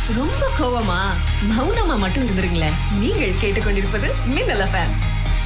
ரொம்ப கோவமா மௌனமா மட்டும் இருந்துருங்களேன் நீங்கள் கேட்டுக்கொண்டிருப்பது மின்னல் எஃப்எம்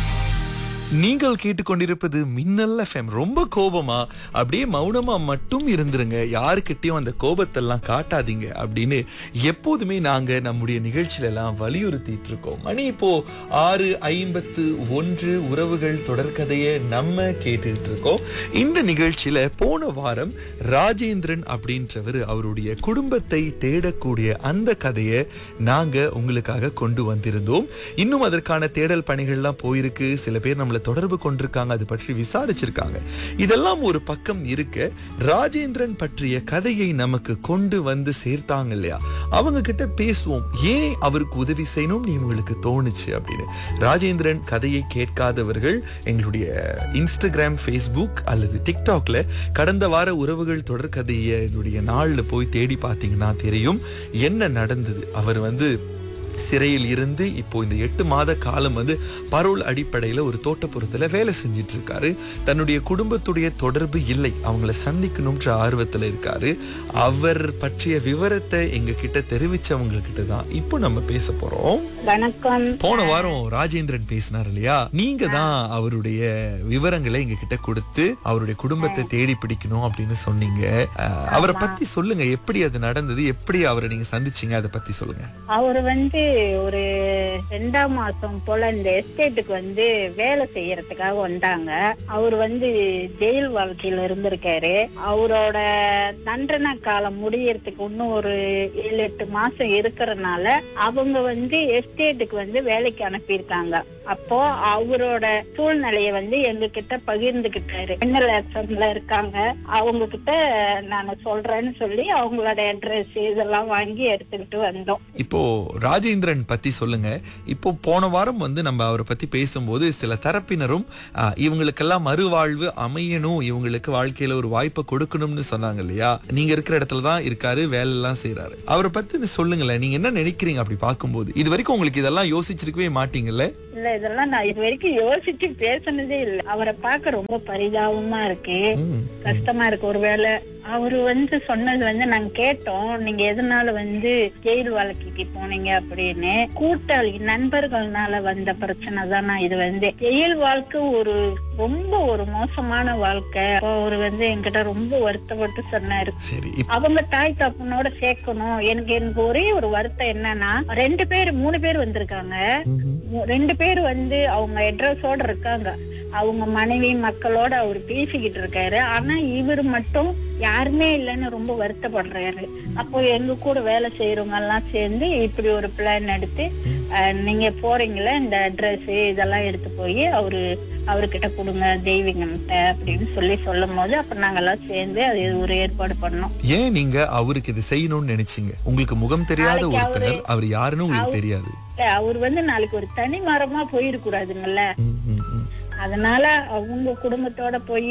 நீங்கள் கேட்டுக்கொண்டிருப்பது மின்னல் எஃப்எம் ரொம்ப கோபமா அப்படியே மௌனமா மட்டும் இருந்துருங்க யாருக்கிட்டையும் அந்த கோபத்தெல்லாம் காட்டாதீங்க அப்படின்னு எப்போதுமே நாங்க நம்முடைய நிகழ்ச்சியில எல்லாம் வலியுறுத்திட்டு இருக்கோம் மணி இப்போ ஆறு ஐம்பத்து ஒன்று உறவுகள் தொடர்கதையை நம்ம கேட்டுட்டு இருக்கோம் இந்த நிகழ்ச்சியில போன வாரம் ராஜேந்திரன் அப்படின்றவர் அவருடைய குடும்பத்தை தேடக்கூடிய அந்த கதையை நாங்க உங்களுக்காக கொண்டு வந்திருந்தோம் இன்னும் அதற்கான தேடல் பணிகள்லாம் போயிருக்கு சில பேர் நம்மளை தொடர்பு கொண்டிருக்காங்க அது பற்றி விசாரிச்சிருக்காங்க இதெல்லாம் ஒரு பக்கம் இருக்க ராஜேந்திரன் பற்றிய கதையை நமக்கு கொண்டு வந்து சேர்த்தாங்க இல்லையா அவங்க கிட்ட பேசுவோம் ஏன் அவருக்கு உதவி செய்யணும்னு இவங்களுக்கு தோணுச்சு அப்படின்னு ராஜேந்திரன் கதையை கேட்காதவர்கள் எங்களுடைய இன்ஸ்டாகிராம் ஃபேஸ்புக் அல்லது டிக்டாக்ல கடந்த வார உறவுகள் தொடர் கதையை என்னுடைய நாள்ல போய் தேடி பார்த்தீங்கன்னா தெரியும் என்ன நடந்தது அவர் வந்து சிறையில் இருந்து இப்போ இந்த எட்டு மாத காலம் வந்து பரோல் அடிப்படையில் ஒரு தோட்டப்புறத்தில் வேலை செஞ்சிட்டு இருக்காரு தன்னுடைய குடும்பத்துடைய தொடர்பு இல்லை அவங்கள சந்திக்கணும்ன்ற ஆர்வத்தில் இருக்காரு அவர் பற்றிய விவரத்தை எங்க கிட்ட தெரிவிச்சவங்க கிட்ட தான் இப்போ நம்ம பேச போறோம் வணக்கம் போன வாரம் ராஜேந்திரன் பேசினார் இல்லையா நீங்க தான் அவருடைய விவரங்களை எங்க கிட்ட கொடுத்து அவருடைய குடும்பத்தை தேடி பிடிக்கணும் அப்படின்னு சொன்னீங்க அஹ், அவரை பத்தி சொல்லுங்க எப்படி அது நடந்தது எப்படி அவரை நீங்க சந்திச்சீங்க அதை பத்தி சொல்லுங்க அவர் வந்து ஒரு ரெண்டாம் மாசம் போல இந்த எஸ்டேட்டுக்கு வந்து வேலை செய்யறதுக்காக வந்தாங்க அவர் வந்து ஜெயில் வாழ்க்கையில இருந்திருக்காரு அவரோட தண்டனை காலம் முடியறதுக்கு இன்னும் ஒரு ஏழு எட்டு மாசம் இருக்கிறதுனால அவங்க வந்து எஸ்டேட்டுக்கு வந்து வேலைக்கு அனுப்பியிருக்காங்க அப்போ அவரோட சூழ்நிலைய வந்து எங்க கிட்ட பகிர்ந்துகிட்டாரு மின்னல் இருக்காங்க அவங்க கிட்ட நான் சொல்றேன்னு சொல்லி அவங்களோட அட்ரஸ் இதெல்லாம் வாங்கி எடுத்துக்கிட்டு வந்தோம் இப்போ ராஜேந்திரன் பத்தி சொல்லுங்க இப்போ போன வாரம் வந்து நம்ம அவரை பத்தி பேசும்போது சில தரப்பினரும் ஆ, இவங்களுக்கெல்லாம் மறுவாழ்வு அமையணும் இவங்களுக்கு வாழ்க்கையில ஒரு வாய்ப்பை கொடுக்கணும்னு சொன்னாங்க இல்லையா நீங்க இருக்கிற இடத்துல தான் இருக்காரு வேலை எல்லாம் செய்யறாரு அவரை பத்தி சொல்லுங்களேன் நீங்க என்ன நினைக்கிறீங்க அப்படி பார்க்கும்போது இது வரைக்கும் உங்களுக்கு இதெல்லாம் யோசிச்சிருக்கவே மாட்டீங்கல்ல இல்ல இதெல்லாம் நான் இது வரைக்கும் யோசிச்சு பேசுனதே இல்ல அவரை பார்க்க ரொம்ப பரிதாபமா இருக்கு ம். கஷ்டமா இருக்கு ஒருவேளை அவரு வந்து சொன்னது வந்து நாங்க கேட்டோம் நீங்க எதனால வந்து ஜெயில் வாழ்க்கைக்கு போனீங்க அப்படின்னு கூட்டாளி நண்பர்கள்னால வந்த பிரச்சனை தான் நான் இது வந்து ஜெயில் வாழ்க்கை ஒரு ரொம்ப ஒரு மோசமான வாழ்க்கை அப்போ அவரு வந்து என்கிட்ட ரொம்ப வருத்தப்பட்டு சொன்னாரு சரி இப்ப அவங்க தாய் தப்புனோட சேர்க்கணும் எனக்கு எனக்கு ஒரே ஒரு வருத்தம் என்னன்னா ரெண்டு பேர் மூணு பேர் வந்திருக்காங்க ம்ஹும். மூ- ரெண்டு பேர் வந்து அவங்க அட்ரஸோட இருக்காங்க அவங்க மனைவி மக்களோட அவர் பேசிக்கிட்டு இருக்காரு ஆனா இவர் மட்டும் யாருமே இல்லைன்னு ரொம்ப வருத்தப்படுறாரு அப்போ எங்க கூட வேலை செய்யறவங்க எல்லாம் சேர்ந்து இப்படி ஒரு பிளான் எடுத்து அஹ், நீங்க போறீங்களா இந்த அட்ரஸ் இதெல்லாம் எடுத்து போய் அவரு அவர்கிட்ட கொடுங்க தெய்வீகம்கிட்ட அப்படின்னு சொல்லி சொல்லும் போது அப்ப நாங்க எல்லாம் சேர்ந்து அது ஒரு ஏற்பாடு பண்ணோம் ஏன் நீங்க அவருக்கு இது செய்யணும்னு நினைச்சீங்க உங்களுக்கு முகம் தெரியாத நாளைக்கு ஒருத்தர் அவரு- அவர் யாருன்னு உங்களுக்கு தெரியாது இல்ல, அவர் வந்து நாளைக்கு ஒரு தனி மரமா போயிருக்கூடாதுங்கல்ல ம், ம், ம். அதனால அவங்க குடும்பத்தோட போய்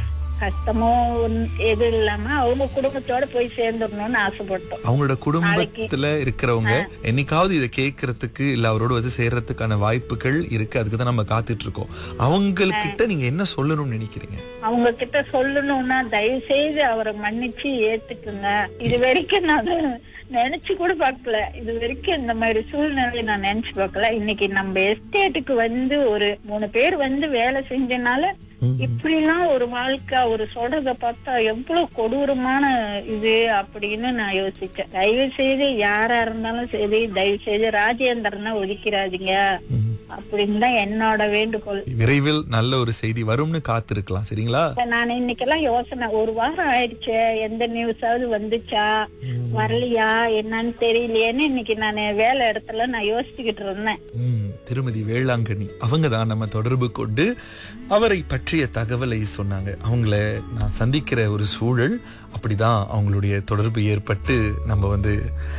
கஷ்டமோ ஒன்- எதுவும் இல்லாம அவங்க குடும்பத்தோட போய் சேர்ந்துடணும்னு ஆசைப்பட்டோம் அவங்களோட குடும்பத்துல இருக்கிறவங்க என்னைக்காவது இதை கேட்கறதுக்கு இல்ல அவரோட வந்து சேர்றதுக்கான வாய்ப்புகள் இருக்கு அதுக்கு தான் நம்ம காத்துட்டு இருக்கோம் அவங்கக்கிட்ட நீங்க என்ன சொல்லணும்னு நினைக்கிறீங்க அவங்க கிட்ட சொல்லணும்னா தயவு செய்து அவரை மன்னிச்சு ஏத்துக்குங்க இது வரைக்கும் நான் அதை நினைச்சு கூட பார்க்கல இது வரைக்கும் இந்த மாதிரி சூழ்நிலையை நான் நினைச்சு பார்க்கல இன்னைக்கு நம்ம எஸ்டேட்டுக்கு வந்து ஒரு மூணு பேர் வந்து வேலை செஞ்சனால ம். இப்படி எல்லாம் ஒரு வாழ்க்கை ஒரு சொல்றத பார்த்தா எவ்வளவு கொடூரமான இது அப்படின்னு நான் யோசிச்சேன் தயவு செய்து யாரா இருந்தாலும் சரி தயவு செய்து ராஜேந்திரனை ஒதுக்கிறாதீங்க ம். அப்படின்னு தான் என்னோட வேண்டுகோள் விரைவில் நல்ல ஒரு செய்தி வரும்னு காத்திருக்கலாம் சரிங்களா இப்ப நான் இன்னைக்கெல்லாம் யோசனை ஒரு வாரம் ஆயிடுச்சு எந்த நியூஸாவது வந்துச்சா வரலையா என்னன்னு தெரியலையேன்னு இன்னைக்கு நான் வேலை இடத்துல நான் யோசிச்சுக்கிட்டு இருந்தேன் ம், திருமதி வேளாங்கண்ணி அவங்க தான் நம்ம தொடர்பு கொண்டு அவரை பற்றிய தகவலை சொன்னாங்க அவங்கள நான் சந்திக்கிற ஒரு சூழல் அப்படிதான் அவங்களுடைய தொடர்பு ஏற்பட்டு நம்ம வந்து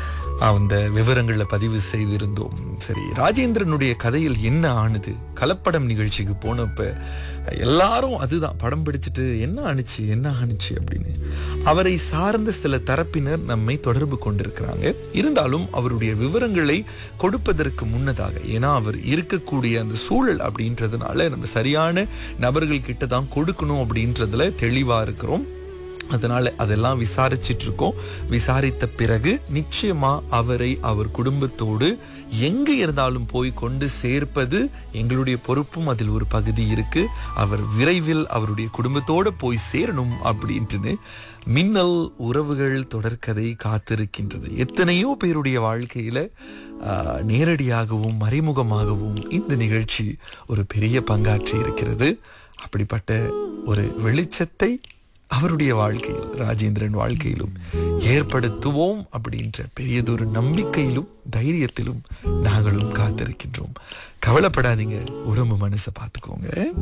அந்த விவரங்களை பதிவு செய்திருந்தோம் சரி ராஜேந்திரனுடைய கதையில் என்ன ஆனது கலப்படம் நிகழ்ச்சிக்கு போனப்ப எல்லாரும் அதுதான் படம் பிடிச்சிட்டு என்ன ஆணுச்சு என்ன ஆணுச்சு அப்படின்னு அவரை சார்ந்த சில தரப்பினர் நம்மை தொடர்பு கொண்டிருக்கிறாங்க இருந்தாலும் அவருடைய விவரங்களை கொடுப்பதற்கு முன்னதாக ஏன்னா அவர் இருக்கக்கூடிய அந்த சூழல் அப்படின்றதுனால நம்ம சரியான நபர்கள் கிட்ட தான் கொடுக்கணும் அப்படின்றதுல தெளிவா இருக்கிறோம் அதனால அதெல்லாம் விசாரிச்சிட்டு இருக்கோம் விசாரித்த பிறகு நிச்சயமா அவரை அவர் குடும்பத்தோடு எங்க இருந்தாலும் போய் கொண்டு சேர்ப்பது எங்களுடைய பொறுப்பும் அதில் ஒரு பகுதி இருக்கு அவர் விரைவில் அவருடைய குடும்பத்தோட போய் சேரணும் அப்படின்ட்டுன்னு மின்னல் உறவுகள் தொடர்கதை காத்திருக்கின்றது எத்தனையோ பேருடைய வாழ்க்கையில ஆஹ், நேரடியாகவும் மறைமுகமாகவும் இந்த நிகழ்ச்சி ஒரு பெரிய பங்காற்றி இருக்கிறது அப்படிப்பட்ட ஒரு வெளிச்சத்தை அவருடைய வாழ்க்கையில் ராஜேந்திரன் வாழ்க்கையிலும் ஏற்படுத்துவோம் அப்படின்ற பெரியதொரு நம்பிக்கையிலும் தைரியத்திலும் நாங்களும் காத்திருக்கின்றோம் கவலைப்படாதீங்க உடம்பு மனசை பார்த்துக்கோங்க